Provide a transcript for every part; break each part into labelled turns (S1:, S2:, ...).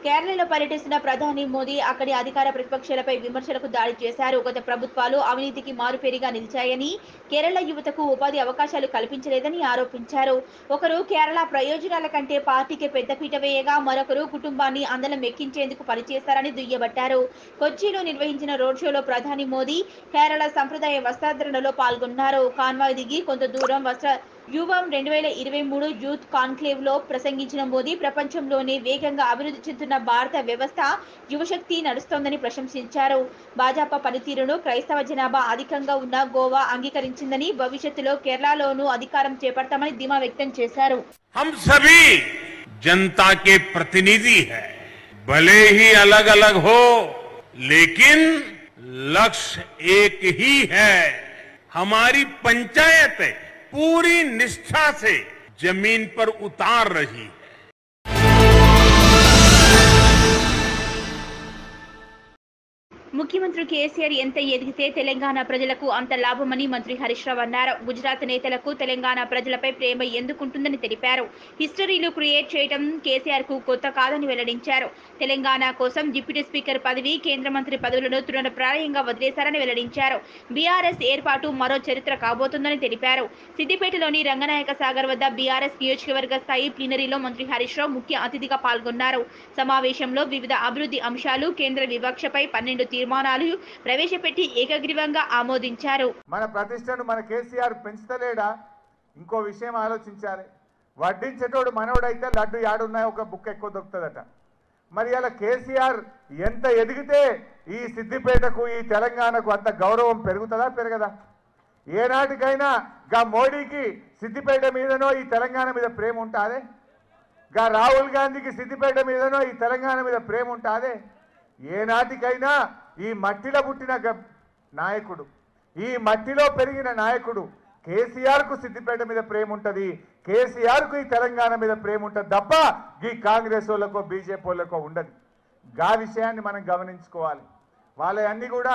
S1: కేరళలో పర్యటిస్తున్న ప్రధాని మోదీ అక్కడి అధికార ప్రతిపక్షాలపై విమర్శలకు దాడి చేశారు గత ప్రభుత్వాలు అవినీతికి మారుపేరుగా నిలిచాయని కేరళ యువతకు ఉపాధి అవకాశాలు కల్పించలేదని ఆరోపించారు ఒకరు కేరళ ప్రయోజనాల కంటే పార్టీకి పెద్దపీట వేయగా మరొకరు కుటుంబాన్ని అందలం ఎక్కించేందుకు పనిచేశారని దుయ్యబట్టారు కొచ్చిలో నిర్వహించిన రోడ్ షోలో ప్రధాని మోదీ కేరళ సంప్రదాయ వస్త్రాధరణలో పాల్గొన్నారు కాన్వాయ్ దిగి కొంత దూరం వస్త్ర యువం రెండు వేల ఇరవై మూడు యూత్ కాన్క్లేవ్ లో ప్రసంగించిన మోదీ ప్రపంచంలోనే వేగంగా అభివృద్ధి చెందుతున్న భారత వ్యవస్థ యువశక్తి నడుస్తోందని ప్రశంసించారు భాజపా పనితీరును క్రైస్తవ జనాభా అధికంగా ఉన్న గోవా అంగీకరించిందని భవిష్యత్తులో కేరళలోనూ అధికారం చేపడతామని ధీమా వ్యక్తం చేశారు
S2: हम सभी जनता के प्रतिनिधि हैं भले ही अलग अलग हो लेकिन लक्ष्य एक ही है हमारी पंचायत पूरी निष्ठा से जमीन पर उतार रही है
S1: ముఖ్యమంత్రి కేసీఆర్ ఎంత ఎదిగితే తెలంగాణ ప్రజలకు అంత లాభమని మంత్రి హరీష్ రావు అన్నారు గుజరాత్ నేతలకు తెలంగాణ ప్రజలపై ప్రేమ ఎందుకుంటుందని తెలిపారు హిస్టరీలు క్రియేట్ చేయడం కేసీఆర్ కు కొత్త కాదని వెల్లడించారు తెలంగాణ కోసం డిప్యూటీ స్పీకర్ పదవి కేంద్ర మంత్రి పదవులను తృణప్రాయంగా వదిలేశారని వెల్లడించారు బీఆర్ఎస్ ఏర్పాటు మరో చరిత్ర కాబోతుందని తెలిపారు సిద్దిపేటలోని రంగనాయక సాగర్ వద్ద బీఆర్ఎస్ నియోజకవర్గ స్థాయి ప్లీనరీలో మంత్రి హరీష్ రావు ముఖ్య అతిథిగా పాల్గొన్నారు సమావేశంలో వివిధ అభివృద్ధి అంశాలు కేంద్ర వివక్షపై పన్నెండు తీర్మానాలు ప్రవేశపెట్టి ఏకగ్రీవంగా ఆమోదించారు
S3: మన ప్రతిష్టను మన కేసీఆర్ పెంచుతలేడా ఇంకో విషయం ఆలోచించాలి వడ్డించేటోడు మనవడైతే లడ్డు యాడున్నాయో ఒక బుక్ ఎక్కువ దొరుకుతుందట మరి అలా కేసీఆర్ ఎంత ఎదిగితే ఈ సిద్దిపేటకు ఈ తెలంగాణకు అంత గౌరవం పెరుగుతుందా పెరగదా ఏనాటికైనా గా మోడీకి సిద్దిపేట మీదనో ఈ తెలంగాణ మీద ప్రేమ ఉంటాదే గా రాహుల్ గాంధీకి సిద్దిపేట మీదనో ఈ తెలంగాణ మీద ప్రేమ ఉంటాదే ఏనాటికైనా ఈ మట్టిలో పుట్టిన గ- నాయకుడు ఈ మట్టిలో పెరిగిన నాయకుడు కేసీఆర్కు సిద్దిపేట మీద ప్రేమ ఉంటుంది కేసీఆర్కు ఈ తెలంగాణ మీద ప్రేమ ఉంటుంది తప్ప ఈ కాంగ్రెస్ వాళ్ళకో బీజేపీ వాళ్ళకో ఉండదు గా విషయాన్ని మనం గమనించుకోవాలి వాళ్ళన్నీ కూడా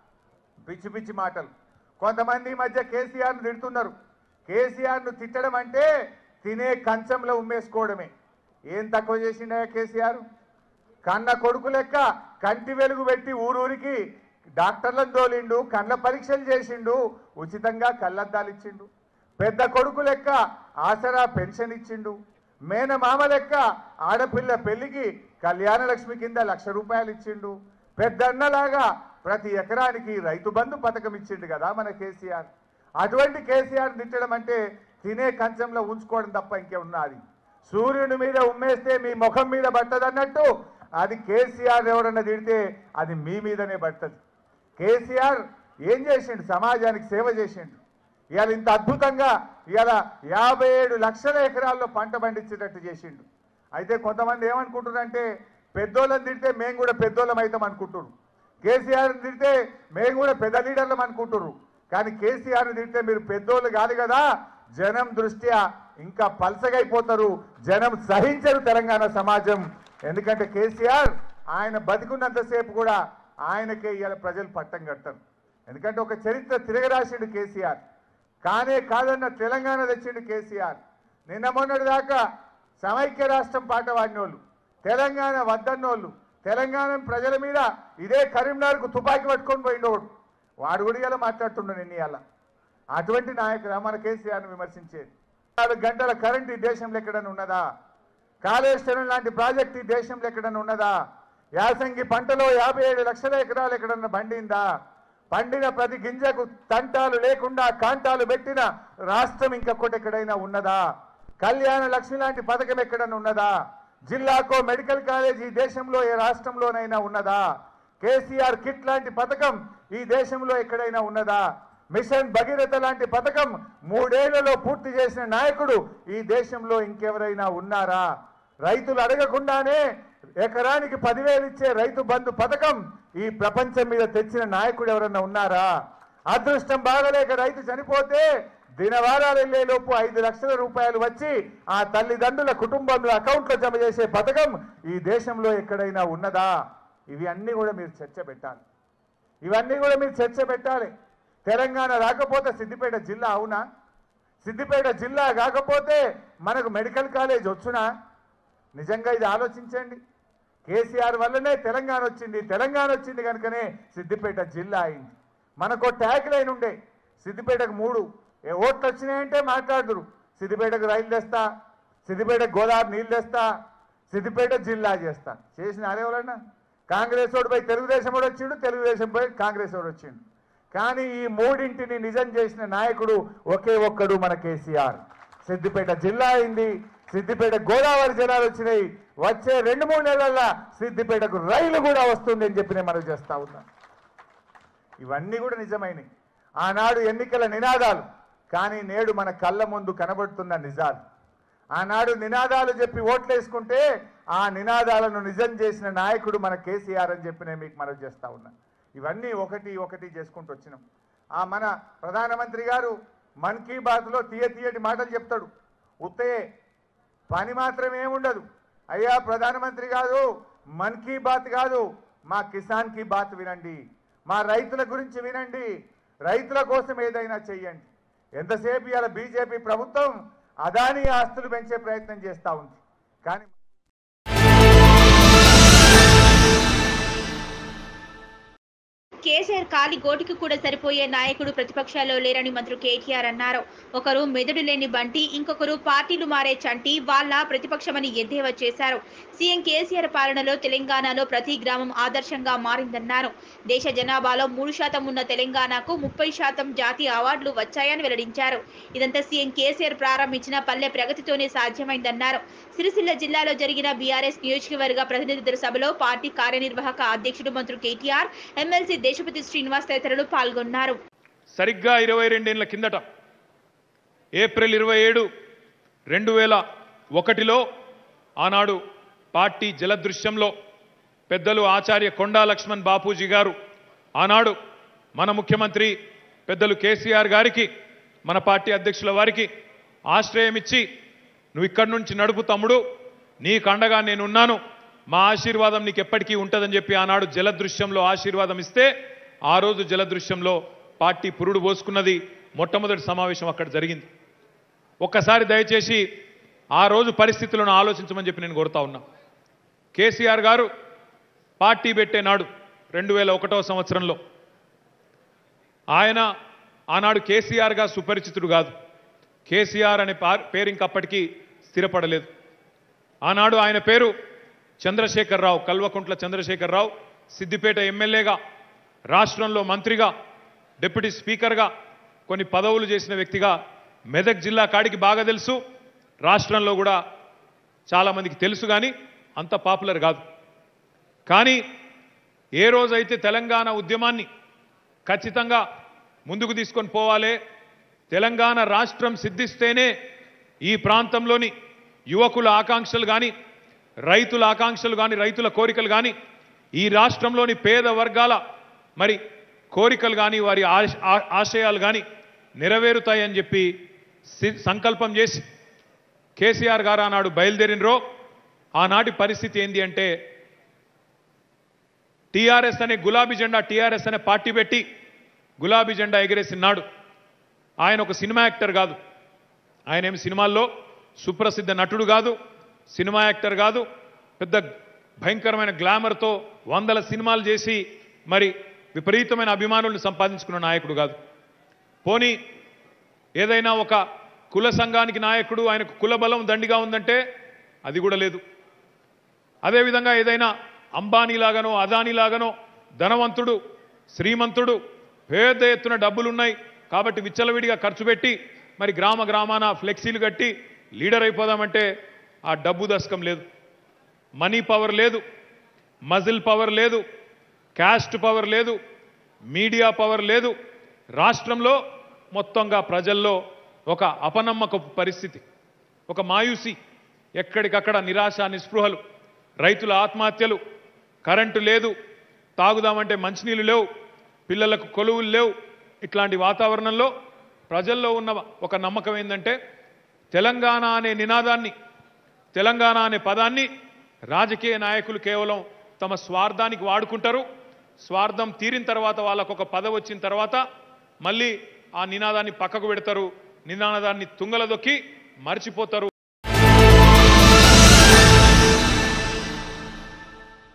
S3: పిచ్చి పిచ్చి మాటలు కొంతమంది ఈ మధ్య కేసీఆర్ను తిడుతున్నారు కేసీఆర్ను తిట్టడం అంటే తినే కంచంలో ఉమ్మేసుకోవడమే ఏం తక్కువ చేసిండయా కేసీఆర్ కన్న కొడుకు లెక్క కంటి వెలుగు పెట్టి ఊరూరికి డాక్టర్లను తోలిండు కళ్ళ పరీక్షలు చేసిండు ఉచితంగా కళ్ళద్దాలు ఇచ్చిండు పెద్ద కొడుకు లెక్క ఆసరా పెన్షన్ ఇచ్చిండు మేనమామ లెక్క ఆడపిల్ల పెళ్లికి కళ్యాణ లక్ష్మి కింద లక్ష రూపాయలు ఇచ్చిండు పెద్దన్నలాగా ప్రతి ఎకరానికి రైతు బంధు పథకం ఇచ్చిండు కదా మన కేసీఆర్ అటువంటి కేసీఆర్ తిట్టడం అంటే తినే కంచంలో ఉంచుకోవడం తప్ప ఇంకేమున్నది సూర్యుని మీద ఉమ్మేస్తే మీ ముఖం మీద పట్టదన్నట్టు అది కేసీఆర్ ఎవరన్నా తిడితే అది మీ మీదనే పడుతుంది కేసీఆర్ ఏం చేసిండు సమాజానికి సేవ చేసిండు ఇవాళ ఇంత అద్భుతంగా ఇవాళ యాభై ఏడు లక్షల ఎకరాల్లో పంట పండించేటట్టు చేసిండు అయితే కొంతమంది ఏమనుకుంటున్నారంటే పెద్దోళ్ళని తిడితే మేము కూడా పెద్దోళ్ళం అవుతాం అనుకుంటున్నారు కేసీఆర్ని తిడితే మేము కూడా పెద్ద లీడర్లం అనుకుంటున్నారు కానీ కేసీఆర్ని తిడితే మీరు పెద్దోళ్ళు కాదు కదా జనం దృష్ట్యా ఇంకా పలసగైపోతారు జనం సహించరు తెలంగాణ సమాజం ఎందుకంటే కేసీఆర్ ఆయన బతికున్నంతసేపు కూడా ఆయనకే ఇవాళ ప్రజలు పట్టం కడతారు ఎందుకంటే ఒక చరిత్ర తిరగరాసిండు కేసీఆర్ కానే కాదన్న తెలంగాణ తెచ్చిండు కేసీఆర్ నిన్న మొన్నటి దాకా సమైక్య రాష్ట్రం పాట పాడినోళ్ళు తెలంగాణ వద్దన్నోళ్ళు తెలంగాణ ప్రజల మీద ఇదే కరీంనగర్కు తుపాకీ పట్టుకొని పోయిండోడు వాడు కూడా ఇలా మాట్లాడుతున్నాడు నిన్న ఇవాళ అటువంటి నాయకుడు మన కేసీఆర్ను విమర్శించేది నాలుగు గంటల కరెంట్ ఈ దేశంలో ఎక్కడైనా ఉన్నదా కాళేశ్వరం లాంటి ప్రాజెక్ట్ ఈ దేశంలో ఎక్కడైనా ఉన్నదా యాసంగి పంటలో యాభై ఏడు లక్షల ఎకరాలు ఎక్కడన్నా పండిందా పండిన ప్రతి గింజకు తంటాలు లేకుండా కాంటాలు పెట్టిన రాష్ట్రం ఇంకొకటి ఎక్కడైనా ఉన్నదా కళ్యాణ లక్ష్మి లాంటి పథకం ఎక్కడైనా ఉన్నదా జిల్లాకో మెడికల్ కాలేజ్ ఈ దేశంలో ఏ రాష్ట్రంలోనైనా ఉన్నదా కేసీఆర్ కిట్ లాంటి పథకం ఈ దేశంలో ఎక్కడైనా ఉన్నదా మిషన్ భగీరథ లాంటి పథకం మూడేళ్లలో పూర్తి చేసిన నాయకుడు ఈ దేశంలో ఇంకెవరైనా ఉన్నారా రైతులు అడగకుండానే ఎకరానికి పదివేలు ఇచ్చే రైతు బంధు పథకం ఈ ప్రపంచం మీద తెచ్చిన నాయకుడు ఎవరన్నా ఉన్నారా అదృష్టం బాగలేక రైతు చనిపోతే దినవారాలు వెళ్లే లోపు ఐదు లక్షల రూపాయలు వచ్చి ఆ తల్లిదండ్రుల కుటుంబంలో అకౌంట్లో జమ చేసే పథకం ఈ దేశంలో ఎక్కడైనా ఉన్నదా ఇవి అన్నీ కూడా మీరు చర్చ పెట్టాలి ఇవన్నీ కూడా మీరు చర్చ పెట్టాలి తెలంగాణ రాకపోతే సిద్దిపేట జిల్లా అవునా సిద్దిపేట జిల్లా కాకపోతే మనకు మెడికల్ కాలేజ్ వచ్చునా నిజంగా ఇది ఆలోచించండి కేసీఆర్ వల్లనే తెలంగాణ వచ్చింది తెలంగాణ వచ్చింది కనుకనే సిద్దిపేట జిల్లా అయింది మనకు ట్యాగ్ లైన్ ఉండే సిద్దిపేటకు మూడు ఏ ఓట్లు వచ్చినాయంటే మాట్లాడుదురు సిద్దిపేటకు రైలు తెస్తా సిద్దిపేటకు గోదావరి నీళ్ళు తెస్తా సిద్దిపేట జిల్లా చేస్తా చేసిన అరేవలన్నా కాంగ్రెస్ వాడు పోయి తెలుగుదేశం వాడు వచ్చిండు తెలుగుదేశం పోయి కాంగ్రెస్ వాడు వచ్చిండు కానీ ఈ మూడింటిని నిజం చేసిన నాయకుడు ఒకే ఒక్కడు మన కేసీఆర్ సిద్దిపేట జిల్లా అయింది సిద్దిపేట గోదావరి జలాలు వచ్చినాయి వచ్చే రెండు మూడు నెలల్లో సిద్దిపేటకు రైలు కూడా వస్తుంది అని చెప్పి నేను మనకు చేస్తా ఉన్నా ఇవన్నీ కూడా నిజమైనవి ఆనాడు ఎన్నికల నినాదాలు కానీ నేడు మన కళ్ళ ముందు కనబడుతున్న నిజాలు ఆనాడు నినాదాలు చెప్పి ఓట్లేసుకుంటే ఆ నినాదాలను నిజం చేసిన నాయకుడు మన కేసీఆర్ అని చెప్పి నేను మీకు మనవి చేస్తా ఉన్నా ఇవన్నీ ఒకటి ఒకటి చేసుకుంటూ వచ్చినాం ఆ మన ప్రధానమంత్రి గారు మన్ కీ బాత్లో తీయ తీయటి మాటలు చెప్తాడు ఉత్తే పని మాత్రం ఏముండదు అయ్యా ప్రధానమంత్రి కాదు మన్ కీ బాత్ కాదు మా కిసాన్ కీ బాత్ వినండి మా రైతుల గురించి వినండి రైతుల కోసం ఏదైనా చెయ్యండి ఎంతసేపు ఇవాళ బీజేపీ ప్రభుత్వం అదానీ ఆస్తులు పెంచే ప్రయత్నం చేస్తూ ఉంది కానీ
S1: కేసీఆర్ కాలి గోటికి కూడా సరిపోయే నాయకుడు ప్రతిపక్షాల్లో లేరని మంత్రి కేటీఆర్ అన్నారు ఒకరు మెదడు లేని బంటి ఇంకొకరు పార్టీలు మారే చంటి వాళ్ళ ప్రతిపక్షమని ఎద్దేవా చేశారు సీఎం కేసీఆర్ పాలనలో తెలంగాణలో ప్రతి గ్రామం ఆదర్శంగా మారిందన్నారు దేశ జనాభాలో మూడు శాతం ఉన్న తెలంగాణకు ముప్పై శాతం జాతీయ అవార్డులు వచ్చాయని వెల్లడించారు ఇదంతా సీఎం కేసీఆర్ ప్రారంభించిన పల్లె ప్రగతితోనే సాధ్యమైందన్నారు సిరిసిల్ల జిల్లాలో జరిగిన బీఆర్ఎస్ నియోజకవర్గ ప్రతినిధుల సభలో పార్టీ కార్యనిర్వాహక అధ్యక్షుడు మంత్రి కేటీఆర్ ఎమ్మెల్సీ దేశపతి శ్రీనివాస్ తదితరులు పాల్గొన్నారు
S4: సరిగ్గా ఇరవై రెండేళ్ల కిందట ఏప్రిల్ ఇరవై ఏడు రెండు వేల ఒకటిలో ఆనాడు పార్టీ జలదృశ్యంలో పెద్దలు ఆచార్య కొండా లక్ష్మణ్ బాపూజీ గారు ఆనాడు మన ముఖ్యమంత్రి పెద్దలు కేసీఆర్ గారికి మన పార్టీ అధ్యక్షుల వారికి ఆశ్రయం ఇచ్చి నువ్వు ఇక్కడి నుంచి నడుపు తమ్ముడు నీకు అండగా నేనున్నాను మా ఆశీర్వాదం నీకు ఎప్పటికీ ఉంటుందని చెప్పి ఆనాడు జలదృశ్యంలో ఆశీర్వాదం ఇస్తే ఆ రోజు జలదృశ్యంలో పార్టీ పురుడు పోసుకున్నది మొట్టమొదటి సమావేశం అక్కడ జరిగింది ఒక్కసారి దయచేసి ఆ రోజు పరిస్థితులను ఆలోచించమని చెప్పి నేను కోరుతా ఉన్నా కేసీఆర్ గారు పార్టీ పెట్టే నాడు రెండు వేల ఒకటో సంవత్సరంలో ఆయన ఆనాడు కేసీఆర్గా సుపరిచితుడు కాదు కేసీఆర్ అనే పా- పేరు ఇంకప్పటికీ స్థిరపడలేదు ఆనాడు ఆయన పేరు చంద్రశేఖరరావు కల్వకుంట్ల చంద్రశేఖరరావు సిద్దిపేట ఎమ్మెల్యేగా రాష్ట్రంలో మంత్రిగా డిప్యూటీ స్పీకర్గా కొన్ని పదవులు చేసిన వ్యక్తిగా మెదక్ జిల్లా కాడికి బాగా తెలుసు రాష్ట్రంలో కూడా చాలామందికి తెలుసు కానీ అంత పాపులర్ కాదు కానీ ఏ రోజైతే తెలంగాణ ఉద్యమాన్ని ఖచ్చితంగా ముందుకు తీసుకొని పోవాలి తెలంగాణ రాష్ట్రం సిద్ధిస్తేనే ఈ ప్రాంతంలోని యువకుల ఆకాంక్షలు కానీ రైతుల ఆకాంక్షలు కానీ రైతుల కోరికలు కానీ ఈ రాష్ట్రంలోని పేద వర్గాల మరి కోరికలు కానీ వారి ఆశ- ఆ- ఆశయాలు కానీ నెరవేరుతాయని చెప్పి సి- సంకల్పం చేసి కేసీఆర్ గారు ఆనాడు బయలుదేరినరో ఆనాటి పరిస్థితి ఏంది అంటే టీఆర్ఎస్ అనే గులాబీ జెండా టీఆర్ఎస్ అనే పార్టీ పెట్టి గులాబీ జెండా ఎగిరేసినాడు ఆయన ఒక సినిమా యాక్టర్ కాదు ఆయన ఏమి సినిమాల్లో సుప్రసిద్ధ నటుడు కాదు సినిమా యాక్టర్ కాదు పెద్ద భయంకరమైన గ్లామర్తో వందల సినిమాలు చేసి మరి విపరీతమైన అభిమానుల్ని సంపాదించుకున్న నాయకుడు కాదు పోనీ ఏదైనా ఒక కుల సంఘానికి నాయకుడు ఆయనకు కుల బలం దండిగా ఉందంటే అది కూడా లేదు అదేవిధంగా ఏదైనా అంబానీలాగానో అదానీలాగానో ధనవంతుడు శ్రీమంతుడు పెద్ద ఎత్తున డబ్బులున్నాయి కాబట్టి విచ్చలవిడిగా ఖర్చు పెట్టి మరి గ్రామ గ్రామాన ఫ్లెక్సీలు కట్టి లీడర్ అయిపోదామంటే ఆ డబ్బు దశకం లేదు మనీ పవర్ లేదు మజిల్ పవర్ లేదు క్యాస్ట్ పవర్ లేదు మీడియా పవర్ లేదు రాష్ట్రంలో మొత్తంగా ప్రజల్లో ఒక అపనమ్మకపు పరిస్థితి ఒక మాయూసి ఎక్కడికక్కడ నిరాశ నిస్పృహలు రైతుల ఆత్మహత్యలు కరెంటు లేదు తాగుదామంటే మంచినీళ్ళు లేవు పిల్లలకు కొలువులు లేవు ఇట్లాంటి వాతావరణంలో ప్రజల్లో ఉన్న ఒక నమ్మకం ఏంటంటే తెలంగాణ అనే నినాదాన్ని తెలంగాణ అనే పదాన్ని రాజకీయ నాయకులు కేవలం తమ స్వార్థానికి వాడుకుంటారు స్వార్థం తీరిన తర్వాత వాళ్ళకు ఒక పదవి వచ్చిన తర్వాత మళ్ళీ ఆ నినాదాన్ని పక్కకు పెడతారు నినాదాన్ని తుంగలదొక్కి మర్చిపోతారు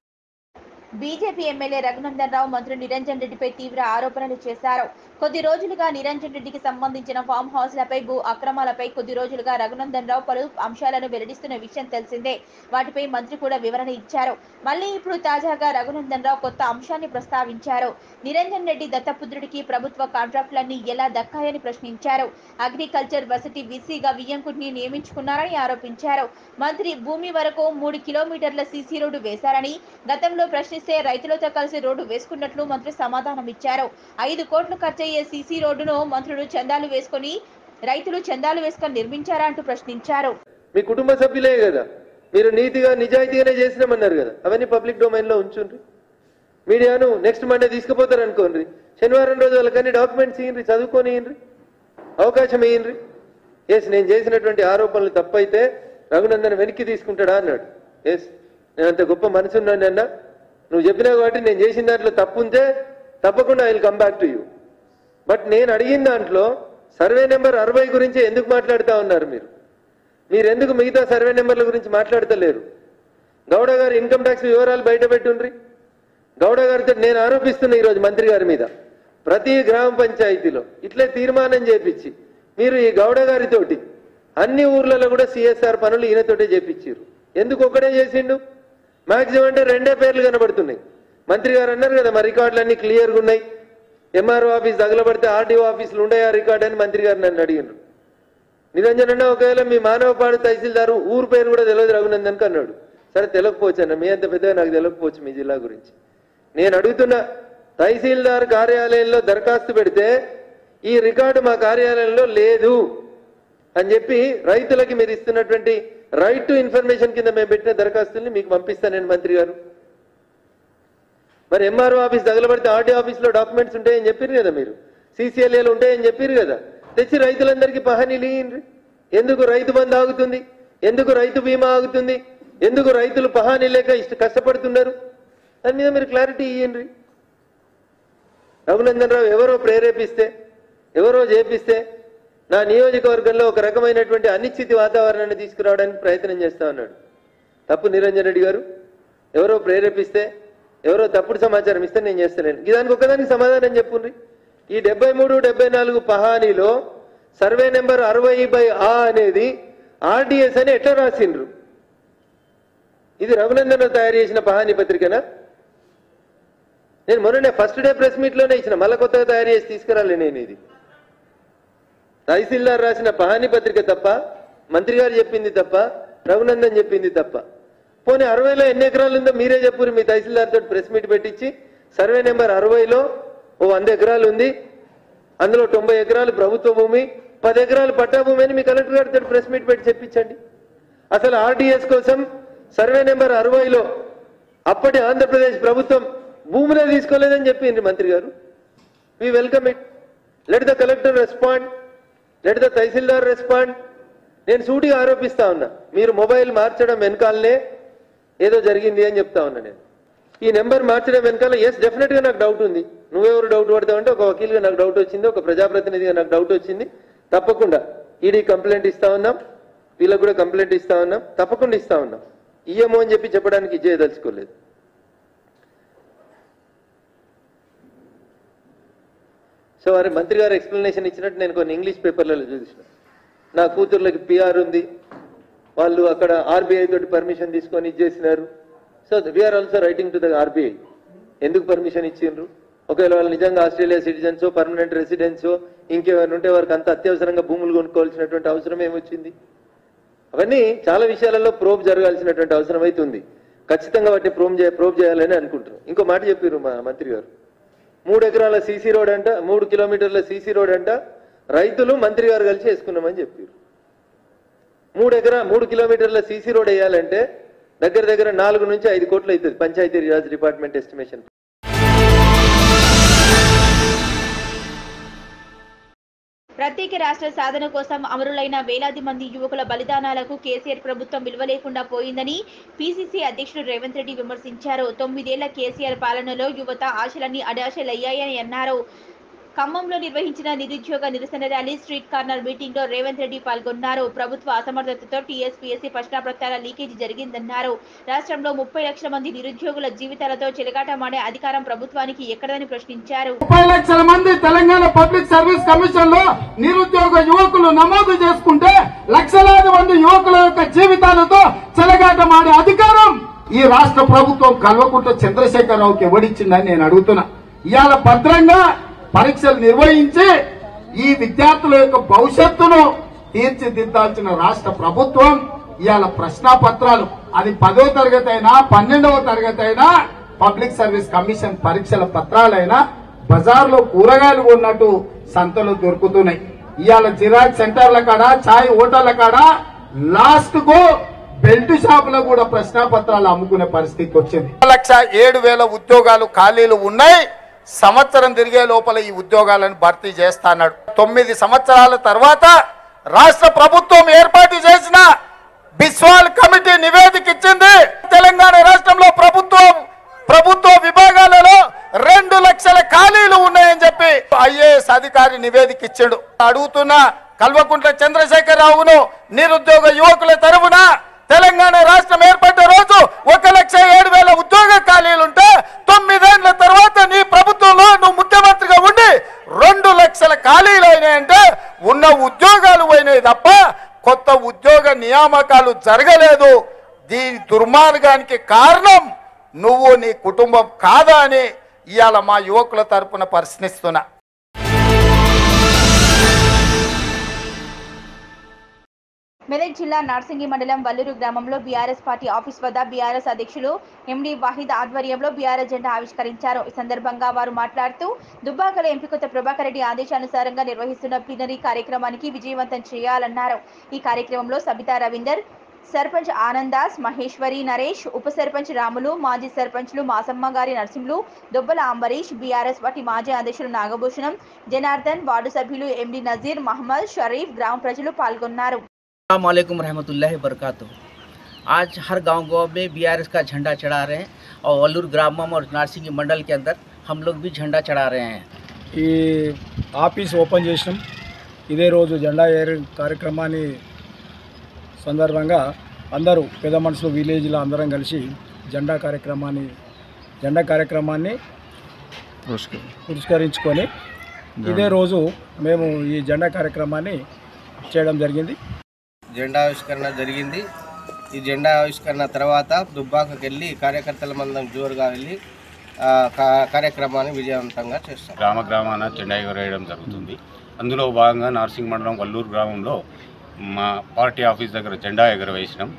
S1: బీజేపీ ఎమ్మెల్యే రఘునందన్ రావు మంత్రి నిరంజన్ రెడ్డిపై తీవ్ర ఆరోపణలు చేశారు కొద్ది రోజులుగా నిరంజన్ రెడ్డికి సంబంధించిన ఫామ్ హౌస్లపై భూ అక్రమాలపై కొద్ది రోజులుగా రఘునందన్ రావు పలు అంశాలను వెల్లడిస్తున్న విషయం తెలిసిందే వాటిపై మంత్రి కూడా వివరణ ఇచ్చారు మళ్ళీ ఇప్పుడు తాజాగా రఘునందన్ రావు కొత్త అంశాన్ని ప్రస్తావించారు నిరంజన్ రెడ్డి దత్తపుత్రుడికి ప్రభుత్వ కాంట్రాక్టులన్నీ ఎలా దక్కాయని ప్రశ్నించారు అగ్రికల్చర్ వర్సిటీ విసిగా వియ్యంకుడిని నియమించుకున్నారని ఆరోపించారు మంత్రి భూమి వరకు మూడు కిలోమీటర్ల సీసీ రోడ్డు వేశారని గతంలో ప్రశ్నిస్తే రైతులతో కలిసి రోడ్డు వేసుకున్నట్లు మంత్రి సమాధానం ఇచ్చారు ఐదు కోట్లు ఖర్చయ్యే సీసీ రోడ్డును మంత్రులు చందాలు వేసుకొని రైతులు చందాలు వేసుకొని నిర్మించారా అంటూ ప్రశ్నించారు
S5: మీ కుటుంబ సభ్యులే కదా మీరు నీతిగా నిజాయితీగానే చేసినామన్నారు కదా అవన్నీ పబ్లిక్ డొమైన్లో ఉంచుండ్రి మీడియాను నెక్స్ట్ మండే తీసుకుపోతారు అనుకోండి శనివారం రోజు వాళ్ళకన్నీ డాక్యుమెంట్స్ ఇయ్యండి చదువుకొని ఇయ్యండి అవకాశం ఇయ్యండి ఎస్ నేను చేసినటువంటి ఆరోపణలు తప్పైతే రఘునందన్ వెనక్కి తీసుకుంటాడా అన్నాడు ఎస్ నేను అంత గొప్ప మనసు ఉన్నానన్నా నువ్వు చెప్పినావు కాబట్టి నేను చేసిన దాంట్లో తప్పు ఉంటే తప్పకుండా I will come back to you but నేను అడిగిన దాంట్లో సర్వే నెంబర్ అరవై గురించి ఎందుకు మాట్లాడుతా ఉన్నారు మీరు మీరు ఎందుకు మిగతా సర్వే నెంబర్ల గురించి మాట్లాడతలేరు గౌడ గారి ఇన్కమ్ ట్యాక్స్ వివరాలు బయట పెట్టుండ్రి గౌడ గారితో నేను ఆరోపిస్తున్నా ఈరోజు మంత్రి గారి మీద ప్రతి గ్రామ పంచాయతీలో ఇట్లే తీర్మానం చేపించి మీరు ఈ గౌడ గారితోటి అన్ని ఊర్లలో కూడా సిఎస్ఆర్ పనులు ఈయనతోటే చేపించారు ఎందుకు ఒక్కడే చేసిండు మాక్సిమం అంటే రెండే పేర్లు కనబడుతున్నాయి మంత్రి గారు అన్నారు కదా మా రికార్డులు అన్ని క్లియర్గా ఉన్నాయి ఎంఆర్ఓ ఆఫీస్ తగలబడితే ఆర్డీఓ ఆఫీసులు ఉన్నాయా రికార్డ్ అని మంత్రి గారు నన్ను అడిగినారు నిరంజన్ అన్న ఒకవేళ మీ మానవపాడు తహసీల్దారు ఊరు పేరు కూడా తెలియదు రఘునందన్ అన్నాడు సరే తెలియకపోవచ్చు అన్న మీ అంత పెద్దగా నాకు తెలియకపోవచ్చు మీ జిల్లా గురించి నేను అడుగుతున్న తహసీల్దార్ కార్యాలయంలో దరఖాస్తు పెడితే ఈ రికార్డు మా కార్యాలయంలో లేదు అని చెప్పి రైతులకి మీరు ఇస్తున్నటువంటి రైట్ టు ఇన్ఫర్మేషన్ కింద మేము పెట్టిన దరఖాస్తుల్ని మీకు పంపిస్తాను నేను మంత్రి గారు మరి ఎంఆర్ఓ ఆఫీస్ తగలబడితే ఆర్డీ ఆఫీస్లో డాక్యుమెంట్స్ ఉంటాయని చెప్పారు కదా మీరు సీసీఎల్ఏలు ఉంటాయని చెప్పారు కదా తెచ్చి రైతులందరికీ పహానీలు ఇయ్యండ్రి ఎందుకు రైతు బంధు ఆగుతుంది ఎందుకు రైతు బీమా ఆగుతుంది ఎందుకు రైతులు పహానీ లేక ఇష్ట కష్టపడుతున్నారు దాని మీద మీరు క్లారిటీ ఇయ్యండ్రి రఘునందన్ రావు ఎవరో ప్రేరేపిస్తే ఎవరో చేపిస్తే నా నియోజకవర్గంలో ఒక రకమైనటువంటి అనిశ్చితి వాతావరణాన్ని తీసుకురావడానికి ప్రయత్నం చేస్తా ఉన్నాడు తప్పు నిరంజన్ రెడ్డి గారు ఎవరో ప్రేరేపిస్తే ఎవరో తప్పుడు సమాచారం ఇస్తే నేను చేస్తలేను దానికి ఒకదానికి సమాధానం చెప్పుండ్రి ఈ డెబ్బై మూడు డెబ్బై నాలుగు పహానీలో సర్వే నెంబర్ అరవై బై ఆ అనేది ఆర్డిఎస్ అని ఎట్లా రాసిండ్రు ఇది రఘునందన్ తయారు చేసిన పహానీ పత్రికనా నేను మొన్ననే ఫస్ట్ డే ప్రెస్ మీట్ లోనే ఇచ్చిన మళ్ళా కొత్తగా తయారు చేసి తీసుకురాలే నేను ఇది తహసీల్దార్ రాసిన పహానీ పత్రిక తప్ప మంత్రి గారు చెప్పింది తప్ప రఘునందన్ చెప్పింది తప్ప పోనీ అరవైలో ఎన్ని ఎకరాలు ఉందో మీరే చెప్పురు మీ తహసీల్దార్ తోటి ప్రెస్ మీట్ పెట్టించి సర్వే నెంబర్ అరవైలో ఓ వంద ఎకరాలు ఉంది అందులో తొంభై ఎకరాలు ప్రభుత్వ భూమి పది ఎకరాలు పట్టా భూమి అని మీ కలెక్టర్ గారితో ప్రెస్ మీట్ పెట్టి చెప్పించండి అసలు ఆర్డీఎస్ కోసం సర్వే నెంబర్ అరవైలో అప్పటి ఆంధ్రప్రదేశ్ ప్రభుత్వం భూములే తీసుకోలేదని చెప్పింది మంత్రి గారు we welcome it let the collector respond let the tahsildar respond నేను సూటిగా ఆరోపిస్తా ఉన్నా మీరు మొబైల్ మార్చడం వెనకాలనే ఏదో జరిగింది అని చెప్తా ఉన్నా నేను ఈ నెంబర్ మార్చడం వెనకాల ఎస్ డెఫినెట్ గా నాకు డౌట్ ఉంది నువ్వెవరు డౌట్ పడతావంటే ఒక వకీల్గా నాకు డౌట్ వచ్చింది ఒక ప్రజాప్రతినిధిగా నాకు డౌట్ వచ్చింది తప్పకుండా ఈడీ కంప్లైంట్ ఇస్తా ఉన్నాం వీళ్ళకు కూడా కంప్లైంట్ ఇస్తా ఉన్నాం తప్పకుండా ఇస్తా ఉన్నాం ఇయ్యము అని చెప్పి చెప్పడానికి ఇచ్చేయదలుచుకోలేదు సో వారి మంత్రి గారు ఎక్స్ప్లెనేషన్ ఇచ్చినట్టు నేను కొన్ని ఇంగ్లీష్ పేపర్లలో చూసిన నా కూతుర్లకి పిఆర్ ఉంది వాళ్ళు అక్కడ ఆర్బీఐ తోటి పర్మిషన్ తీసుకొని ఇచ్చేసినారు so we are also writing to the RBI ఎందుకు పర్మిషన్ ఇచ్చిండ్రు ఒకవేళ వాళ్ళు నిజంగా ఆస్ట్రేలియా సిటిజన్స్ పర్మనెంట్ రెసిడెన్స్ ఇంకేమైనా ఉంటే వారికి అంత అత్యవసరంగా భూములు కొనుక్కోవాల్సినటువంటి అవసరం ఏమొచ్చింది అవన్నీ చాలా విషయాలలో ప్రోబ్ జరగాల్సినటువంటి అవసరం అయితే ఉంది ఖచ్చితంగా వాటిని ప్రోమ్ చే ప్రోబ్ చేయాలని అనుకుంటున్నాం ఇంకో మాట చెప్పారు మా మంత్రి గారు మూడు ఎకరాల సీసీ రోడ్ అంట మూడు కిలోమీటర్ల సీసీ రోడ్ అంట రైతులు మంత్రి గారు కలిసి వేసుకున్నామని చెప్పారు మూడు ఎకరా మూడు కిలోమీటర్ల సీసీ రోడ్ వేయాలంటే దగ్గర దగ్గర నాలుగు నుంచి ఐదు కోట్లు అవుతుంది పంచాయతీ రాజ్ డిపార్ట్మెంట్ ఎస్టిమేషన్
S1: ప్రత్యేక రాష్ట్ర సాధన కోసం అమరులైన వేలాది మంది యువకుల బలిదానాలకు కేసీఆర్ ప్రభుత్వం విలువ లేకుండా పోయిందని పీసీసీ అధ్యక్షుడు రేవంత్ రెడ్డి విమర్శించారు తొమ్మిదేళ్ల కేసీఆర్ పాలనలో యువత ఆశలన్నీ అడాశలయ్యాయని అన్నారు ఖమ్మంలో నిర్వహించిన నిరుద్యోగ నిరసన ర్యాలీ స్ట్రీట్ కార్నర్ మీటింగ్ లో రేవంత్ రెడ్డి పాల్గొన్నారు ప్రభుత్వ అసమర్థతతో టీఎస్పీఎస్సీ ప్రశ్నాపత్రాల లీకేజీ జరిగిందన్నారు రాష్ట్రంలో ముప్పై లక్షల మంది నిరుద్యోగుల జీవితాలతో చెలగాటమాడే అధికారం ప్రభుత్వానికి ఎక్కడదని ప్రశ్నించారు
S6: ముప్పై లక్షల మంది తెలంగాణ పబ్లిక్ సర్వీస్ కమిషన్ లో నిరుద్యోగ యువకులు నమోదు చేసుకుంటే లక్షలాది మంది యువకుల యొక్క జీవితాలతో చెలగాటమాడే అధికారం ఈ రాష్ట్ర ప్రభుత్వం కల్వకుంట చంద్రశేఖరరావుకి ఎవడిచ్చిందని నేను అడుగుతున్నా ఇవాళ భద్రంగా పరీక్షలు నిర్వహించి ఈ విద్యార్థుల యొక్క భవిష్యత్తును తీర్చిదిద్దాల్సిన రాష్ట్ర ప్రభుత్వం ఇవాళ ప్రశ్నాపత్రాలు అది పదో తరగతి అయినా పన్నెండవ తరగతి అయినా పబ్లిక్ సర్వీస్ కమిషన్ పరీక్షల పత్రాలైనా బజార్లో కూరగాయలు కొన్నట్టు సంతలు దొరుకుతున్నాయి ఇవాళ జిరాక్స్ సెంటర్ల కాడ చాయ్ హోటళ్ల కాడ లాస్ట్ కు బెల్ట్ షాపులో కూడా ప్రశ్నాపత్రాలు అమ్ముకునే పరిస్థితి వచ్చింది లక్ష ఏడు వేల ఉద్యోగాలు ఖాళీలు ఉన్నాయి సంవత్సరం తిరిగే లోపల ఈ ఉద్యోగాలను భర్తీ చేస్తాన్నాడు తొమ్మిది సంవత్సరాల తర్వాత రాష్ట్ర ప్రభుత్వం ఏర్పాటు చేసిన బిస్వాల్ కమిటీ నివేదిక ఇచ్చింది తెలంగాణ రాష్ట్రంలో ప్రభుత్వం ప్రభుత్వ విభాగాలలో రెండు లక్షల ఖాళీలు ఉన్నాయని చెప్పి ఐఏఎస్ అధికారి నివేదిక ఇచ్చాడు అడుగుతున్న కల్వకుంట్ల చంద్రశేఖరరావును నిరుద్యోగ యువకుల తరఫున తెలంగాణ రాష్ట్రం ఏర్పడ్డ రోజు ఒక లక్ష ఏడు వేల ఉద్యోగ ఖాళీలుంటే తొమ్మిదేళ్ల తర్వాత నీ ప్రభుత్వంలో నువ్వు ముఖ్యమంత్రిగా ఉండి రెండు లక్షల ఖాళీలు అయినాయంటే ఉన్న ఉద్యోగాలు పోయినాయి తప్ప కొత్త ఉద్యోగ నియామకాలు జరగలేదు దీని దుర్మార్గానికి కారణం నువ్వు నీ కుటుంబం కాదా అని ఇవాళ మా యువకుల తరపున ప్రశ్నిస్తున్నా
S1: మెదక్ జిల్లా నార్సింగి మండలం వల్లూరు గ్రామంలో బీఆర్ఎస్ పార్టీ ఆఫీస్ వద్ద బీఆర్ఎస్ అధ్యక్షులు ఎండి వాహిద్ ఆధ్వర్యంలో బీఆర్ఎస్ జెండా ఆవిష్కరించారు ఈ సందర్భంగా వారు మాట్లాడుతూ దుబ్బాకల ఎంపీ కొత్త ప్రభాకర్ రెడ్డి ఆదేశానుసారంగా నిర్వహిస్తున్న ప్లీనరీ కార్యక్రమానికి విజయవంతం చేయాలన్నారు ఈ కార్యక్రమంలో సబితా రవీందర్ సర్పంచ్ ఆనందాస్ మహేశ్వరి నరేష్ ఉప సర్పంచ్ రాములు మాజీ సర్పంచ్లు మాసమ్మ గారి నరసింహులు దొబ్బల అంబరీష్ బీఆర్ఎస్ పార్టీ మాజీ అధ్యక్షులు నాగభూషణం జనార్దన్ వార్డు సభ్యులు ఎండి నజీర్ మహమ్మద్ షరీఫ్ గ్రామ ప్రజలు పాల్గొన్నారు
S7: अल्लाम रहमतुल्लाहि वरकatuh आज हर गांव गांव में बीआरएस का झंडा चढ़ा रहे हैं और वल्लूर ग्रामम और नारसिंगी मंडल के अंदर हम लोग भी झंडा चढ़ा रहे हैं
S8: ఈ ఆఫీస్ ఓపెన్ చేసినాం ఇదే రోజు జెండా ఏర్ కార్యక్రమాన్ని సందర్భంగా అందరూ పెద్ద మనుషులు విలేజ్లో అందరం కలిసి జెండా కార్యక్రమాన్ని జెండా కార్యక్రమాన్ని పురస్కరించుకొని ఇదే రోజు మేము ఈ జెండా కార్యక్రమాన్ని చేయడం జరిగింది
S9: జెండా ఆవిష్కరణ జరిగింది ఈ జెండా ఆవిష్కరణ తర్వాత దుబ్బాకకి వెళ్ళి కార్యకర్తల మందం జోరుగా వెళ్ళి ఆ, కా- కార్యక్రమాన్ని విజయవంతంగా చేస్తాం
S10: గ్రామ గ్రామాన జెండా ఎగరేయడం జరుగుతుంది అందులో భాగంగా నార్సింగ్ మండలం వల్లూరు గ్రామంలో మా పార్టీ ఆఫీస్ దగ్గర జెండా ఎగరవేసినాం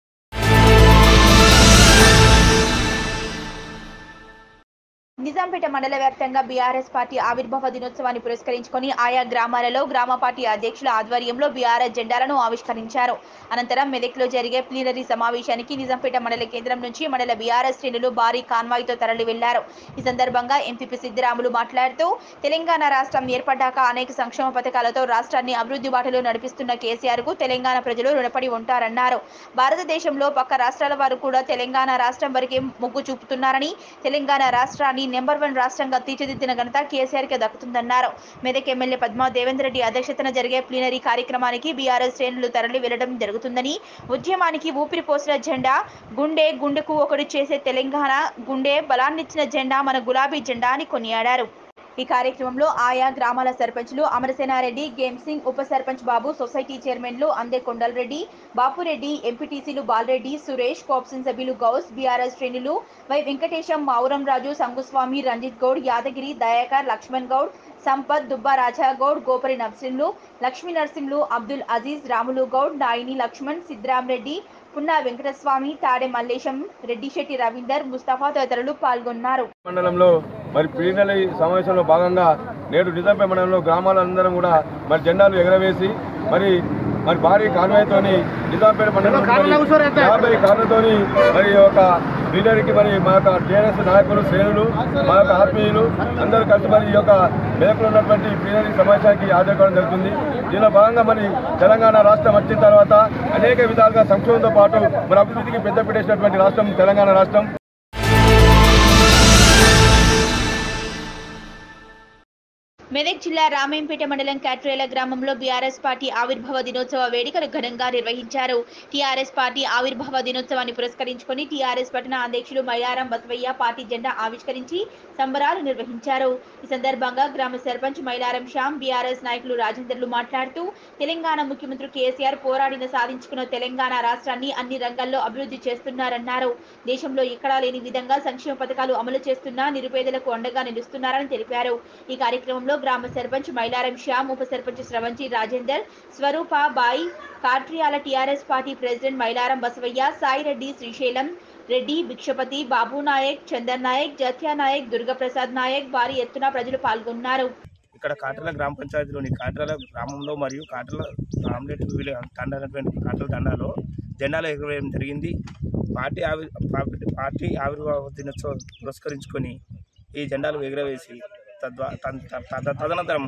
S1: నిజాంపేట మండల వ్యాప్తంగా బీఆర్ఎస్ పార్టీ ఆవిర్భావ దినోత్సవాన్ని పురస్కరించుకొని ఆయా గ్రామాలలో గ్రామ పార్టీ అధ్యక్షుల ఆధ్వర్యంలో బీఆర్ఎస్ జెండాలను ఆవిష్కరించారు అనంతరం మెదక్లో జరిగే ప్లీనరీ సమావేశానికి నిజాంపేట మండల కేంద్రం నుంచి మండల బీఆర్ఎస్ శ్రేణులు భారీ కాన్వాయ్తో తరలి వెళ్లారు ఈ సందర్భంగా ఎంపీపీ సిద్దిరాములు మాట్లాడుతూ తెలంగాణ రాష్ట్రం ఏర్పడ్డాక అనేక సంక్షేమ పథకాలతో రాష్ట్రాన్ని అభివృద్ధి బాటలో నడిపిస్తున్న కేసీఆర్ కు తెలంగాణ ప్రజలు రుణపడి ఉంటారన్నారు భారతదేశంలో పక్క రాష్ట్రాల వారు కూడా తెలంగాణ రాష్ట్రం వరకే మొగ్గు చూపుతున్నారని తెలంగాణ రాష్ట్రాన్ని నెంబర్ వన్ రాష్ట్రంగా తీర్చిదిద్దిన ఘనత కేసీఆర్ కే దక్కుతుందన్నారు మెదక్ ఎమ్మెల్యే పద్మా దేవేందర్ రెడ్డి అధ్యక్షతన జరిగే ప్లీనరీ కార్యక్రమానికి బీఆర్ఎస్ శ్రేణులు తరలి వెళ్లడం జరుగుతుందని ఉద్యమానికి ఊపిరి పోసిన జెండా గుండె గుండెకు ఒకడు చేసే తెలంగాణ గుండె బలాన్నిచ్చిన జెండా మన గులాబీ జెండా అని కొనియాడారు ఈ కార్యక్రమంలో ఆయా గ్రామాల సర్పంచ్లు అమరసేనారెడ్డి గేమ్ సింగ్ ఉప సర్పంచ్ బాబు సొసైటీ చైర్మన్లు అందే కొండలరెడ్డి బాపురెడ్డి ఎంపీటీసీలు బాలరెడ్డి సురేష్ కోప్సిన్ సభ్యులు గౌస్ బీఆర్ఎస్ శ్రేణులు వై వెంకటేశం మావురం రాజు సంగుస్వామి రంజిత్ గౌడ్ యాదగిరి దయాకర్ లక్ష్మణ్ గౌడ్ సంపత్ దుబ్బా రాజా గౌడ్ గోపరి నర్సింహులు లక్ష్మీ నర్సింహులు అబ్దుల్ అజీజ్ రాములు గౌడ్ నాయిని లక్ష్మణ్ సిద్రాం రెడ్డి పున్నా వెంకటస్వామి తాడే మల్లేశం రెడ్డిశెట్టి రవీందర్ ముస్తఫా తదితరులు పాల్గొన్నారు
S8: మండలంలో మరి ప్లీనరీ సమావేశంలో భాగంగా నేడు నిజాంపేట మండలంలో గ్రామాలందరం కూడా మరి జెండాలు ఎగరవేసి మరి మరి భారీ కాన్వాయ్తోని నిజాంపేట మండలం యాభై కార్లతోని మరి ఈ యొక్క లీడర్కి మరి మా యొక్క టీఆర్ఎస్ నాయకులు శ్రేణులు మా యొక్క ఆత్మీయులు అందరూ కలిసి మరి ఈ యొక్క మెదకులో ఉన్నటువంటి ప్లీనరీ సమావేశానికి హాజరు కావడం జరుగుతుంది దీనిలో భాగంగా మరి తెలంగాణ రాష్ట్రం వచ్చిన తర్వాత అనేక విధాలుగా సంక్షేమంతో పాటు మరి అభివృద్ధికి పెద్ద పెట్టేసినటువంటి రాష్ట్రం తెలంగాణ రాష్ట్రం
S1: మెదక్ జిల్లా రామేంపేట మండలం కాట్రేల గ్రామంలో బీఆర్ఎస్ పార్టీ ఆవిర్భావ దినోత్సవ వేడుకలు ఘనంగా నిర్వహించారు టీఆర్ఎస్ పార్టీ ఆవిర్భావ దినోత్సవాన్ని పురస్కరించుకొని టీఆర్ఎస్ పట్టణ అధ్యక్షులు మైలారం బసవయ్య పార్టీ జెండా ఆవిష్కరించి సంబరాలు నిర్వహించారు ఈ సందర్భంగా గ్రామ సర్పంచ్ మైలారం శ్యామ్ బీఆర్ఎస్ నాయకులు రాజేందర్లు మాట్లాడుతూ తెలంగాణ ముఖ్యమంత్రి కేసీఆర్ పోరాడిన సాధించుకున్న తెలంగాణ రాష్ట్రాన్ని అన్ని రంగాల్లో అభివృద్ధి చేస్తున్నారన్నారు దేశంలో ఎక్కడా లేని విధంగా సంక్షేమ పథకాలు అమలు చేస్తున్నా నిరుపేదలకు అండగా నిలుస్తున్నారని తెలిపారు ఈ కార్యక్రమంలో గ్రామ సర్పంచ్ మైలారం శ్యామ్ ఉప sarpanch Sravanthi Rajender Swarupa Bai Katriyala TRS party president Mailaram Basavaiah Saireddy Srisailam Reddy Bhikshapathi Babu Naik Chandan Naik Jatya Naik Durgaprasad Naik భారీ ఎత్తున ప్రజలు పాల్గొన్నారు
S11: ఇక్కడ కాటల గ్రామ పంచాయతీలోని కాటల గ్రామంలో మరియు కాటల ఆమ్లెట్ తండనటువంటి కాటల తండాలో జెండాలు ఎగరవేయడం జరిగింది పార్టీ ఆవి పార్టీ- పార్టీ ఆవిర్భావ దినోత్సవం పురస్కరించుకొని ఈ జెండాలు ఎగరవేసి తద్వా తద్- తద్- తదనంతరం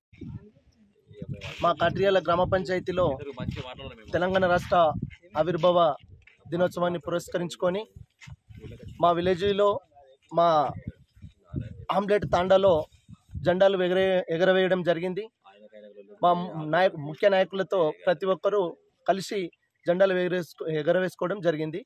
S12: మా కాట్రియాల గ్రామ పంచాయతీలో తెలంగాణ రాష్ట్ర ఆవిర్భావ దినోత్సవాన్ని పురస్కరించుకొని మా విలేజ్లో మా ఆమ్లెట్ తాండాలో జెండాలు ఎగరే ఎగరవేయడం జరిగింది మా నాయకు ముఖ్య నాయకులతో ప్రతి ఒక్కరూ కలిసి జెండాలు ఎగరేసుకో ఎగరవేసుకోవడం జరిగింది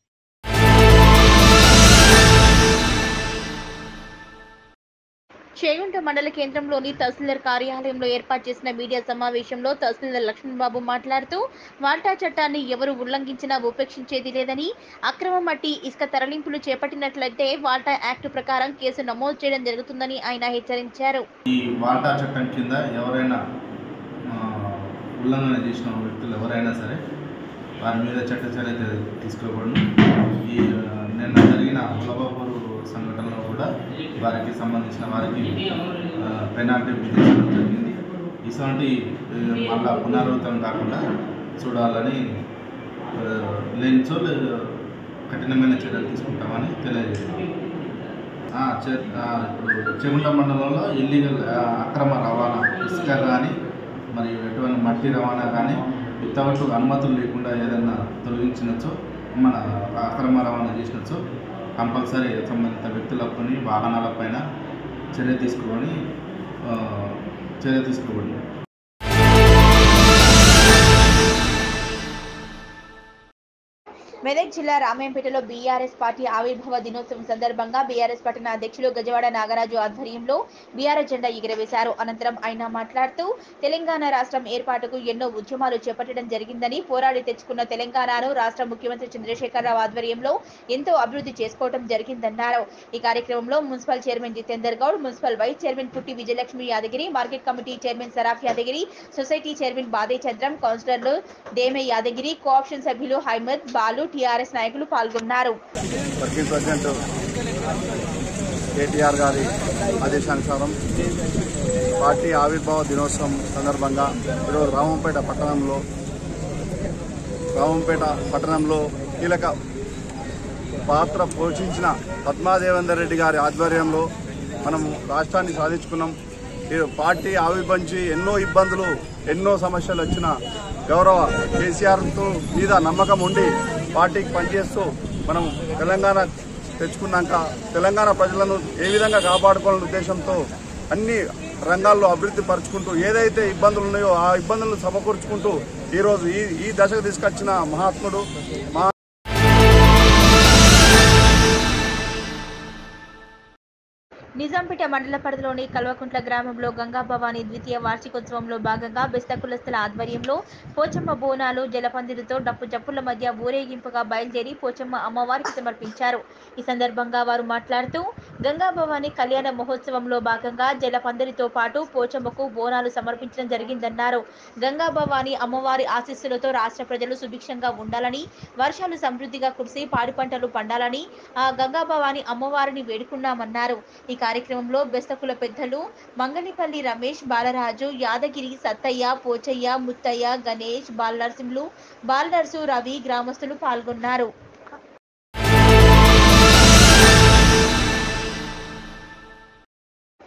S1: చేగుంట మండల కేంద్రంలోని తహసీల్దార్ కార్యాలయంలో ఏర్పాటు చేసిన మీడియా సమావేశంలో తహసీల్దార్ లక్ష్మణ్ బాబు మాట్లాడుతూ వాల్టా చట్టాన్ని ఎవరు ఉల్లంఘించినా ఉపేక్షించేది లేదని అక్రమ మట్టి ఇసుక తరలింపులు చేపట్టినట్లయితే వాల్టా యాక్ట్ ప్రకారం కేసు నమోదు చేయడం జరుగుతుందని ఆయన హెచ్చరించారు
S13: ఈ వాల్టా చట్టం కింద ఎవరైనా ఆ, ఉల్లంఘన చేసిన వ్యక్తులు ఎవరైనా సరే వారి మీద చట్ట చర్య తీసుకోబడును ఈ ఆ, నిన్న జరిగిన ఉలబాపూర్ సంఘటనలో కూడా వారికి సంబంధించిన వారికి ఆ, పెనాల్టీ విధించడం జరిగింది ఇటువంటి ఆ, మళ్ళా పునరావృతం కాకుండా చూడాలని ఆ, లేనిచో లే- కఠినమైన చర్యలు తీసుకుంటామని తెలియజేస్తుంది ఆ, చే- ఆ, ఇప్పుడు చెగుంట మండలంలో ఇల్లీగల్ ఆ, అక్రమ రవాణా ఇసుక కానీ మరియు ఎటువంటి మట్టి రవాణా కానీ వితౌట్ అనుమతులు లేకుండా ఏదైనా తొలగించినచో మన అక్రమ రవాణా చేసినచో కంపల్సరీ సంబంధిత వ్యక్తులపైన వాహనాలపైన చర్య తీసుకొని ఆ, చర్య తీసుకోబడింది
S1: మెదక్ జిల్లా రామాయంపేటలో బీఆర్ఎస్ పార్టీ ఆవిర్భావ దినోత్సవం సందర్భంగా బీఆర్ఎస్ పట్టణ అధ్యక్షులు గజవాడ నాగరాజు ఆధ్వర్యంలో బీఆర్ఎస్ జెండా ఎగురవేశారు అనంతరం ఆయన మాట్లాడుతూ తెలంగాణ రాష్ట్రం ఏర్పాటుకు ఎన్నో ఉద్యమాలు చేపట్టడం జరిగిందని పోరాడి తెచ్చుకున్న తెలంగాణను రాష్ట్ర ముఖ్యమంత్రి చంద్రశేఖరరావు ఆధ్వర్యంలో ఎంతో అభివృద్ధి చేసుకోవడం జరిగిందన్నారు ఈ కార్యక్రమంలో municipal chairman Jitender Goud municipal vice chairman Putti Vijayalakshmi Yadagiri market committee chairman Saraf Yadagiri society chairman Bade Chandram కౌన్సిలర్లు దేమే యాదగిరి కోఆప్షన్ సభ్యులు హైమద్ బాలు టీఆర్ఎస్ నాయకులు పాల్గొన్నారు
S14: వర్కింగ్ ప్రెసిడెంట్ కేటీఆర్ గారి ఆదేశానుసారం పార్టీ ఆవిర్భావ దినోత్సవం సందర్భంగా ఈరోజు రామంపేట పట్టణంలో రామంపేట పట్టణంలో కీలక పాత్ర పోషించిన పద్మాదేవేందర్ రెడ్డి గారి ఆధ్వర్యంలో మనము రాష్ట్రాన్ని సాధించుకున్నాం ఈ పార్టీ ఆవిర్భవించి ఎన్నో ఇబ్బందులు ఎన్నో సమస్యలు వచ్చిన గౌరవ కేసీఆర్తో మీద నమ్మకం ఉండి పార్టీకి పనిచేస్తూ మనం తెలంగాణ తెచ్చుకున్నాక తెలంగాణ ప్రజలను ఏ విధంగా కాపాడుకోవాలనే ఉద్దేశంతో అన్ని రంగాల్లో అభివృద్ధి పరుచుకుంటూ ఏదైతే ఇబ్బందులు ఉన్నాయో ఆ ఇబ్బందులను సమకూర్చుకుంటూ ఈరోజు ఈ ఈ దశకు తీసుకొచ్చిన మహాత్ముడు మహా
S1: నిజాంపేట మండల పరిధిలోని కల్వకుంట్ల గ్రామంలో గంగా భవాని ద్వితీయ వార్షికోత్సవంలో భాగంగా బెస్త కులస్తుల ఆధ్వర్యంలో పోచమ్మ బోనాలు జలపందిరితో డప్పు జప్పుల మధ్య ఊరేగింపుగా బయలుదేరి పోచమ్మ అమ్మవారికి సమర్పించారు ఈ సందర్భంగా వారు మాట్లాడుతూ గంగా భవాని కళ్యాణ మహోత్సవంలో భాగంగా జలపందిరితో పాటు పోచమ్మకు బోనాలు సమర్పించడం జరిగిందన్నారు గంగా భవాని అమ్మవారి ఆశీస్సులతో రాష్ట్ర ప్రజలు సుభిక్షంగా ఉండాలని వర్షాలు సమృద్ధిగా కురిసి పాడి పంటలు పండాలని ఆ గంగా భవాని అమ్మవారిని వేడుకున్నామన్నారు ఈ కార్యక్రమంలో బెస్తకుల పెద్దలు మంగళిపల్లి రమేష్ బాలరాజు యాదగిరి సత్తయ్య పోచయ్య ముత్తయ్య గణేష్ బాలనరసింహులు బాలనర్సు రవి గ్రామస్తులు పాల్గొన్నారు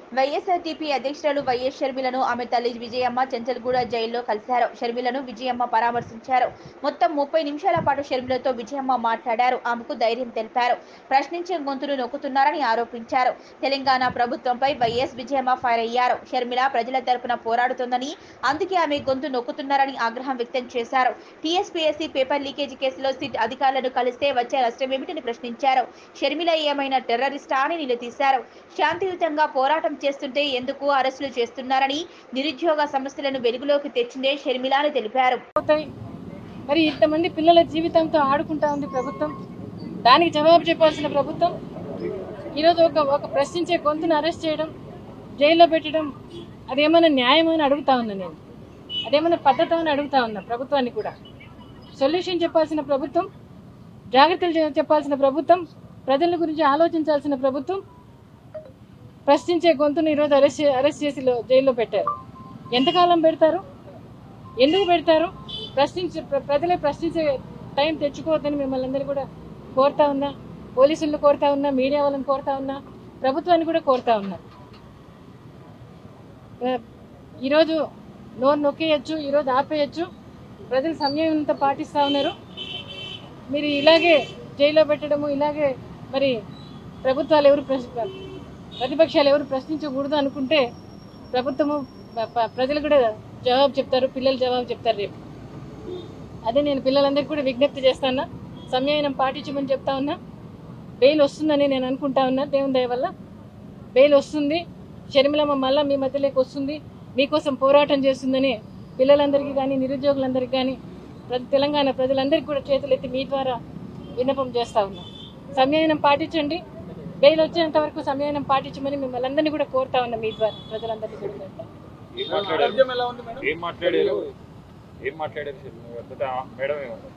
S1: వైఎస్ఆర్టీపీ అధ్యక్షురాలు వైఎస్ షర్మిలను ఆమె తల్లి విజయమ్మ చెంచల్గూడ జైల్లో కలిశారు షర్మిలను విజయమ్మ పరామర్శించారు మొత్తం ముప్పై నిమిషాల పాటు షర్మిలతో విజయమ్మ మాట్లాడారు ఆమెకు ధైర్యం తెలిపారు ప్రశ్నించే గొంతును నొక్కుతున్నారని ఆరోపించారు తెలంగాణ ప్రభుత్వంపై వైఎస్ విజయమ్మ ఫైర్ అయ్యారు షర్మిల ప్రజల తరపున పోరాడుతోందని అందుకే ఆమె గొంతు నొక్కుతున్నారని ఆగ్రహం వ్యక్తం చేశారు టీఎస్పీఎస్సీ పేపర్ లీకేజీ కేసులో సిట్ అధికారులను కలిస్తే వచ్చే నష్టమేమిటని ప్రశ్నించారు షర్మిల ఏమైనా టెర్రరిస్టా అని నిలదీశారు శాంతియుతంగా పోరాటం చేస్తుంటే ఎందుకు అరెస్టులు చేస్తున్నారని నిరుద్యోగ సమస్యలను వెలుగులోకి తెచ్చిందే షర్మిల అని తెలిపారు
S15: అవుతాయి మరి ఇంతమంది పిల్లల జీవితంతో ఆడుకుంటా ఉంది ప్రభుత్వం దానికి జవాబు చెప్పాల్సిన ప్రభుత్వం ఈరోజు ఒక ఒక ప్రశ్నించే గొంతును అరెస్ట్ చేయడం జైల్లో పెట్టడం అదేమైనా న్యాయమని అడుగుతా ఉన్నా నేను అదేమైనా పద్ధతి అని అడుగుతా ఉన్నా ప్రభుత్వాన్ని కూడా సొల్యూషన్ చెప్పాల్సిన ప్రభుత్వం జాగ్రత్తలు చె- చెప్పాల్సిన ప్రభుత్వం ప్రజల గురించి ఆలోచించాల్సిన ప్రభుత్వం ప్రశ్నించే గొంతును ఈరోజు అరెస్ట్ చే- అరెస్ట్ చేసి లో- జైల్లో పెట్టారు ఎంతకాలం పెడతారు ఎందుకు పెడతారు ప్రశ్నించే ప్ర- ప్రజలే ప్రశ్నించే టైం తెచ్చుకోవద్దని మిమ్మల్ని అందరూ కూడా కోరుతా ఉన్నా పోలీసులను కోరుతా ఉన్నా మీడియా వాళ్ళని కోరుతా ఉన్నా ప్రభుత్వాన్ని కూడా కోరుతా ఉన్నా ఆ, ఈరోజు నోరు నొక్కేయచ్చు ఈరోజు ఆపేయచ్చు ప్రజలు సంయమనంతో పాటిస్తూ ఉన్నారు మీరు ఇలాగే జైల్లో పెట్టడము ఇలాగే మరి ప్రభుత్వాలు ఎవరు ప్రశ్న ప్రతిపక్షాలు ఎవరు ప్రశ్నించకూడదు అనుకుంటే ప్రభుత్వము ప- ప- ప్రజలు కూడా జవాబు చెప్తారు పిల్లలు జవాబు చెప్తారు రేపు అదే నేను పిల్లలందరికీ కూడా విజ్ఞప్తి చేస్తాను సంయమనం పాటించమని చెప్తా ఉన్నా బెయిల్ వస్తుందని నేను అనుకుంటా ఉన్నా దేవుని దయ వల్ల బెయిల్ వస్తుంది షర్మిలమ్మ మళ్ళా మీ మధ్యలోకి వస్తుంది మీకోసం పోరాటం చేస్తుందని పిల్లలందరికీ కానీ నిరుద్యోగులందరికీ కానీ ప్రతి తెలంగాణ ప్రజలందరికీ కూడా చేతులెత్తి మీ ద్వారా విన్నపం చేస్తా ఉన్నా సంయమనం పాటించండి బెయిల్ వచ్చేంత వరకు సంయమనం పాటించమని మిమ్మల్ని అందరినీ కూడా కోరుతా ఉన్నా మీ ద్వారా ప్రజలందరినీ కూడా కోరుతా ఉన్నా.
S4: ఏం మాట్లాడారు ఏం మాట్లాడారు ఏం మాట్లాడారు శర్మ గారు? ఆ మేడం ఏమన్నారు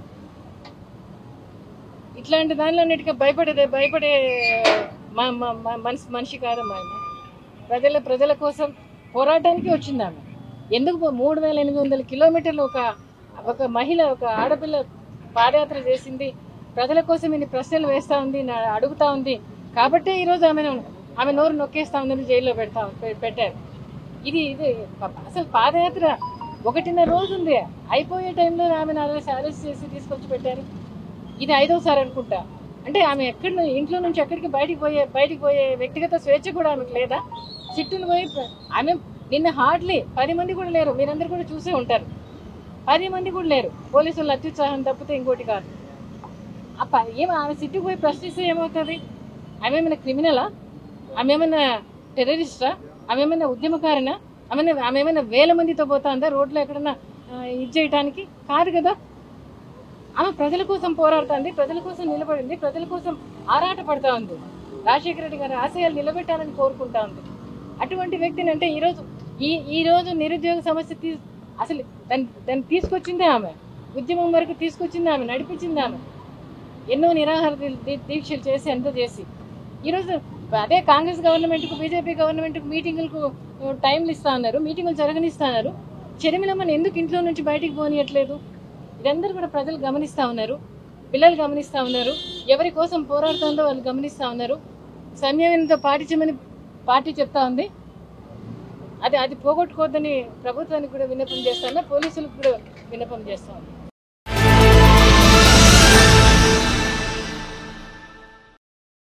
S15: ఇట్లాంటి దానిలన్నిటికీ భయపడేదే భయపడే మా మా- మా మనిషి మనిషి కాదమ్మా ఆయన ప్రజల ప్రజల కోసం పోరాటానికి వచ్చింది ఆమె ఎందుకు పో- మూడు వేల ఎనిమిది వందల కిలోమీటర్లు ఒక ఒక మహిళ ఒక ఆడపిల్ల పాదయాత్ర చేసింది ప్రజల కోసం ఇన్ని ప్రశ్నలు వేస్తూ ఉంది నా- అడుగుతా ఉంది కాబట్టే ఈరోజు ఆమెను ఆమె నోరు నొక్కేస్తా ఉందని జైల్లో పెడతా పె- పెట్టారు ఇది ఇది ప- అసలు పాదయాత్ర ఒకటిన్నర రోజు ఉంది అయిపోయే టైంలో ఆమెను అరెస్ట్ అరెస్ట్ చేసి తీసుకొచ్చి పెట్టారు ఇది ఐదోసారి అనుకుంటా అంటే ఆమె ఎక్కడి ను- ఇంట్లో నుంచి ఎక్కడికి బయటికి పోయే బయటికి పోయే వ్యక్తిగత స్వేచ్ఛ కూడా ఆమెకు లేదా చిట్టును పోయి ప్ర- ఆమె నిన్న హార్డ్లీ పది మంది కూడా లేరు మీరందరూ కూడా చూసే ఉంటారు పది మంది కూడా లేరు పోలీసులు అత్యుత్సాహం తప్పితే ఇంకోటి కాదు ఆ ప- ఏం ఆమె సిట్టుకు పోయి ప్రశ్నిస్తే ఏమవుతుంది ఆమె ఏమైనా క్రిమినలా ఆమె ఏమైనా టెర్రరిస్టా ఆమె ఏమైనా ఉద్యమకారినా ఆమె ఆమె ఏమైనా వేల మందితో పోతుందా రోడ్లో ఎక్కడన్నా ఆ, ఇది చేయటానికి కాదు కదా ఆమె ప్రజల కోసం పోరాడుతుంది ప్రజల కోసం నిలబడింది ప్రజల కోసం ఆరాట పడతా ఉంది రాజశేఖర రెడ్డి గారి ఆశయాలు నిలబెట్టాలని కోరుకుంటా ఉంది అటువంటి వ్యక్తిని అంటే ఈరోజు ఈ ఈ రోజు నిరుద్యోగ సమస్య తీ అసలు దాన్ని దాన్ని తీసుకొచ్చిందే ఆమె ఉద్యమం వరకు తీసుకొచ్చింది ఆమె నడిపించింది ఆమె ఎన్నో నిరాహార దీ- దీ- దీక్షలు చేసి ఎంత చేసి ఈరోజు అదే కాంగ్రెస్ గవర్నమెంట్కు బీజేపీ గవర్నమెంట్కు మీటింగులకు టైంలు ఇస్తా ఉన్నారు మీటింగులు జరగనిస్తా ఉన్నారు షర్మిలమ్మని ఎందుకు ఇంట్లో నుంచి బయటికి పోనీయట్లేదు ఇదందరూ కూడా ప్రజలు గమనిస్తూ ఉన్నారు పిల్లలు గమనిస్తూ ఉన్నారు ఎవరి కోసం పోరాడుతుందో వాళ్ళు గమనిస్తూ ఉన్నారు సంయమనంతో పాటించమని పార్టీ చెప్తా ఉంది అది అది పోగొట్టుకోవద్దని ప్రభుత్వానికి కూడా విన్నపం చేస్తాను పోలీసులకు కూడా విన్నపం చేస్తా ఉంది